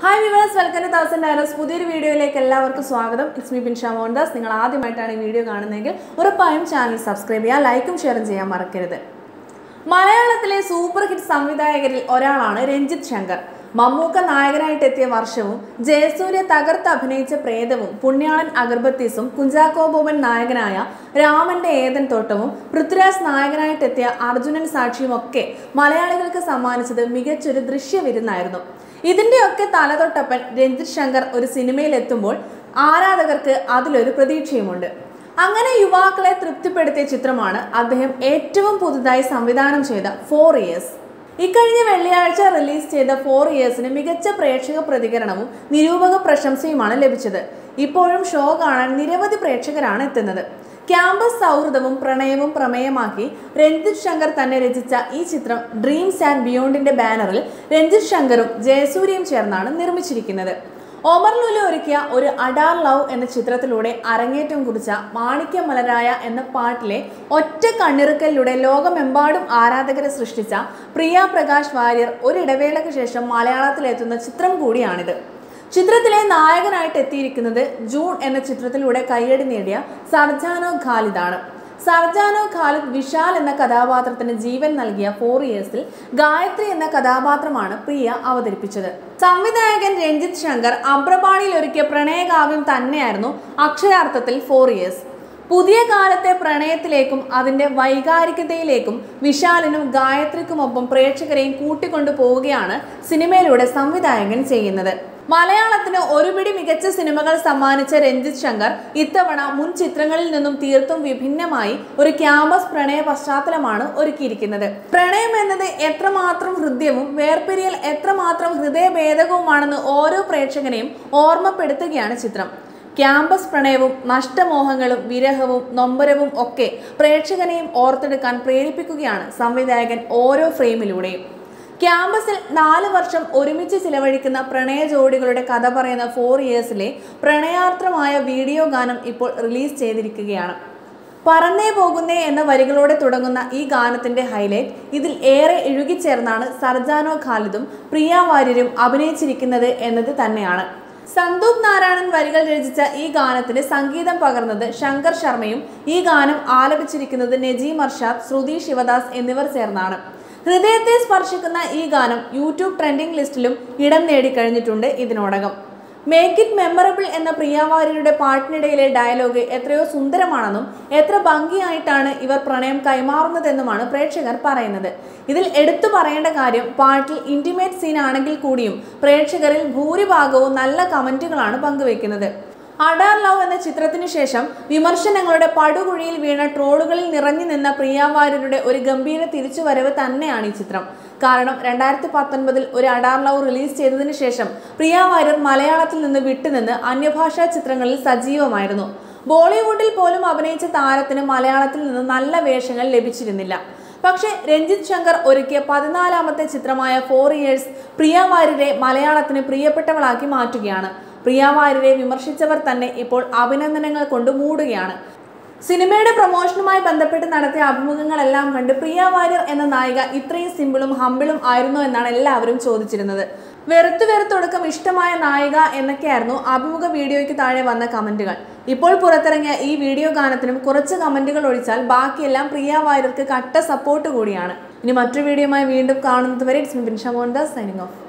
hi viewers welcome to thousand diaries പുതിയൊരു വീഡിയോയിലേക്ക് എല്ലാവർക്കും സ്വാഗതം ഇറ്റ്സ് മീ ബിൻഷാ മോഹൻദാസ് നിങ്ങൾ ആദ്യമായിട്ടാണ് ഈ വീഡിയോ കാണുന്നതെങ്കിൽ ഉറപ്പായും ചാനൽ സബ്സ്ക്രൈബ് ചെയ്യുക ലൈക്കും ഷെയറും ചെയ്യാൻ മറക്കരുത് മലയാളത്തിലെ സൂപ്പർ ഹിറ്റ് സംവിധായകരിൽ ഒരാളാണ് രഞ്ജിത്ത് ശങ്കർ മമ്മൂക്ക നായകനായിട്ട് എത്തിയ വർഷവും ജയസൂര്യ തകർത്ത് അഭിനയിച്ച പ്രേതവും പുണ്യാളൻ അഗർബത്തീസും കുഞ്ചാക്കോ ബോബൻ നായകനായ രാമന്റെ ഏതൻ തോട്ടവും പൃഥ്വിരാജ് നായകനായിട്ടെത്തിയ അർജുനൻ സാക്ഷിയും ഒക്കെ മലയാളികൾക്ക് സമ്മാനിച്ചത് മികച്ചൊരു ദൃശ്യവിരുന്നായിരുന്നു ഇതിന്റെയൊക്കെ തലതൊട്ടപ്പൻ രഞ്ജിത്ത് ശങ്കർ ഒരു സിനിമയിൽ എത്തുമ്പോൾ ആരാധകർക്ക് അതിലൊരു പ്രതീക്ഷയുമുണ്ട് അങ്ങനെ യുവാക്കളെ തൃപ്തിപ്പെടുത്തിയ ചിത്രമാണ് അദ്ദേഹം ഏറ്റവും പുതുതായി സംവിധാനം ചെയ്ത ഫോർ ഇയേഴ്സ് ഇക്കഴിഞ്ഞ വെള്ളിയാഴ്ച റിലീസ് ചെയ്ത ഫോർ ഇയേഴ്സിന് മികച്ച പ്രേക്ഷക പ്രതികരണവും നിരൂപക പ്രശംസയുമാണ് ലഭിച്ചത് ഇപ്പോഴും ഷോ കാണാൻ നിരവധി പ്രേക്ഷകരാണ് എത്തുന്നത് ക്യാമ്പസ് സൗഹൃദവും പ്രണയവും പ്രമേയമാക്കി രഞ്ജിത്ത് ശങ്കർ തന്നെ രചിച്ച ഈ ചിത്രം ഡ്രീംസ് ആൻഡ് ബിയോണ്ടിന്റെ ബാനറിൽ രഞ്ജിത്ത് ശങ്കറും ജയസൂര്യയും ചേർന്നാണ് നിർമ്മിച്ചിരിക്കുന്നത് ഒമർ ലുലു ഒരുക്കിയ ഒരു അഡാർ ലവ് എന്ന ചിത്രത്തിലൂടെ അരങ്ങേറ്റം കുറിച്ച മാണിക്യ മലരായ എന്ന പാട്ടിലെ ഒറ്റ കണ്ണിറുക്കലിലൂടെ ലോകമെമ്പാടും ആരാധകരെ സൃഷ്ടിച്ച പ്രിയ പ്രകാശ് വാര്യർ ഒരിടവേളയ്ക്ക് ശേഷം മലയാളത്തിലെത്തുന്ന ചിത്രം കൂടിയാണിത് ചിത്രത്തിലെ നായകനായിട്ട് എത്തിയിരിക്കുന്നത് ജൂൺ എന്ന ചിത്രത്തിലൂടെ കയ്യടി നേടിയ സർജാനോ ഖാലിദാണ് സർജാനോ ഖാലിദ് വിശാൽ എന്ന കഥാപാത്രത്തിന് ജീവൻ നൽകിയ ഫോർ ഇയേഴ്സിൽ ഗായത്രി എന്ന കഥാപാത്രമാണ് പ്രിയ അവതരിപ്പിച്ചത് സംവിധായകൻ രഞ്ജിത്ത് ശങ്കർ അബ്രപാണിയിൽ ഒരുക്കിയ പ്രണയകാവ്യം തന്നെയായിരുന്നു അക്ഷരാർത്ഥത്തിൽ ഫോർ ഇയേഴ്സ് പുതിയ കാലത്തെ പ്രണയത്തിലേക്കും അതിന്റെ വൈകാരികതയിലേക്കും വിശാലിനും ഗായത്രിക്കുമൊപ്പം പ്രേക്ഷകരെയും കൂട്ടിക്കൊണ്ടു പോവുകയാണ് സിനിമയിലൂടെ സംവിധായകൻ ചെയ്യുന്നത് മലയാളത്തിന് ഒരുപിടി മികച്ച സിനിമകൾ സമ്മാനിച്ച രഞ്ജിത്ത് ശങ്കർ ഇത്തവണ മുൻ ചിത്രങ്ങളിൽ നിന്നും തീർത്തും വിഭിന്നമായി ഒരു ക്യാമ്പസ് പ്രണയ പശ്ചാത്തലമാണ് ഒരുക്കിയിരിക്കുന്നത് പ്രണയം എന്നത് എത്രമാത്രം ഹൃദ്യവും വേർപിരിയൽ എത്രമാത്രം ഹൃദയഭേദകവുമാണെന്ന് ഓരോ പ്രേക്ഷകനെയും ഓർമ്മപ്പെടുത്തുകയാണ് ചിത്രം ക്യാമ്പസ് പ്രണയവും നഷ്ടമോഹങ്ങളും വിരഹവും നൊമ്പരവും ഒക്കെ പ്രേക്ഷകനെയും ഓർത്തെടുക്കാൻ പ്രേരിപ്പിക്കുകയാണ് സംവിധായകൻ ഓരോ ഫ്രെയിമിലൂടെയും ക്യാമ്പസിൽ നാല് വർഷം ഒരുമിച്ച് ചിലവഴിക്കുന്ന പ്രണയ ജോഡികളുടെ കഥ പറയുന്ന ഫോർ ഇയേഴ്സിലെ പ്രണയാർദ്രമായ വീഡിയോ ഗാനം ഇപ്പോൾ റിലീസ് ചെയ്തിരിക്കുകയാണ് പറന്നേ പോകുന്നേ എന്ന വരികളോടെ തുടങ്ങുന്ന ഈ ഗാനത്തിന്റെ ഹൈലൈറ്റ് ഇതിൽ ഏറെ ഇഴുകിച്ചേർന്നാണ് സർജാനോ ഖാലിദും പ്രിയ വാര്യരും അഭിനയിച്ചിരിക്കുന്നത് എന്നത് തന്നെയാണ് സന്തൂപ് നാരായണൻ വരികൾ രചിച്ച ഈ ഗാനത്തിന് സംഗീതം പകർന്നത് ശങ്കർ ശർമ്മയും ഈ ഗാനം ആലപിച്ചിരിക്കുന്നത് നജീം അർഷാദ് ശ്രുതി ശിവദാസ് എന്നിവർ ചേർന്നാണ് ഹൃദയത്തെ സ്പർശിക്കുന്ന ഈ ഗാനം യൂട്യൂബ് ട്രെൻഡിംഗ് ലിസ്റ്റിലും ഇടം നേടിക്കഴിഞ്ഞിട്ടുണ്ട് ഇതിനോടകം മേക്ക് ഇറ്റ് മെമ്മറബിൾ എന്ന പ്രിയാവാര്യരുടെ പാട്ടിനിടയിലെ ഡയലോഗ് എത്രയോ സുന്ദരമാണെന്നും എത്ര ഭംഗിയായിട്ടാണ് ഇവർ പ്രണയം കൈമാറുന്നതെന്നുമാണ് പ്രേക്ഷകർ പറയുന്നത് ഇതിൽ എടുത്തു പറയേണ്ട കാര്യം പാട്ടിൽ ഇന്റിമേറ്റ് സീൻ ആണെങ്കിൽ കൂടിയും പ്രേക്ഷകരിൽ ഭൂരിഭാഗവും നല്ല കമന്റുകളാണ് പങ്കുവെക്കുന്നത് അഡാർ ലവ് എന്ന ചിത്രത്തിനു ശേഷം വിമർശനങ്ങളുടെ പടുകുഴിയിൽ വീണ ട്രോളുകളിൽ നിറഞ്ഞു നിന്ന പ്രിയാവാര്യരുടെ ഒരു ഗംഭീര തിരിച്ചുവരവ് തന്നെയാണ് ഈ ചിത്രം കാരണം രണ്ടായിരത്തി പത്തൊൻപതിൽ ഒരു അഡാർ ലവ് റിലീസ് ചെയ്തതിനു ശേഷം പ്രിയാവാര്യർ മലയാളത്തിൽ നിന്ന് വിട്ടുനിന്ന് അന്യഭാഷാ ചിത്രങ്ങളിൽ സജീവമായിരുന്നു ബോളിവുഡിൽ പോലും അഭിനയിച്ച താരത്തിന് മലയാളത്തിൽ നിന്ന് നല്ല വേഷങ്ങൾ ലഭിച്ചിരുന്നില്ല പക്ഷേ രഞ്ജിത്ത് ശങ്കർ ഒരുക്കിയ പതിനാലാമത്തെ ചിത്രമായ ഫോർ ഇയേഴ്സ് പ്രിയാവാര്യരെ മലയാളത്തിന് പ്രിയപ്പെട്ടവളാക്കി മാറ്റുകയാണ് പ്രിയാവാര്യരെ വിമർശിച്ചവർ തന്നെ ഇപ്പോൾ അഭിനന്ദനങ്ങൾ കൊണ്ട് മൂടുകയാണ് സിനിമയുടെ പ്രൊമോഷനുമായി ബന്ധപ്പെട്ട് നടത്തിയ അഭിമുഖങ്ങളെല്ലാം കണ്ട് പ്രിയ വാര്യർ എന്ന നായിക ഇത്രയും സിമ്പിളും ഹമ്പിളും ആയിരുന്നോ എന്നാണ് എല്ലാവരും ചോദിച്ചിരുന്നത് വെറുത്തു വെറുത്തൊടുക്കം ഇഷ്ടമായ നായിക എന്നൊക്കെയായിരുന്നു അഭിമുഖ വീഡിയോയ്ക്ക് താഴെ വന്ന കമന്റുകൾ ഇപ്പോൾ പുറത്തിറങ്ങിയ ഈ വീഡിയോ ഗാനത്തിനും കുറച്ച് കമന്റുകൾ ഒഴിച്ചാൽ ബാക്കിയെല്ലാം പ്രിയ വാര്യർക്ക് കട്ട സപ്പോർട്ട് കൂടിയാണ് ഇനി മറ്റൊരു വീഡിയോയുമായി വീണ്ടും കാണുന്നത് വരെ it's me Binsha Mohandas signing of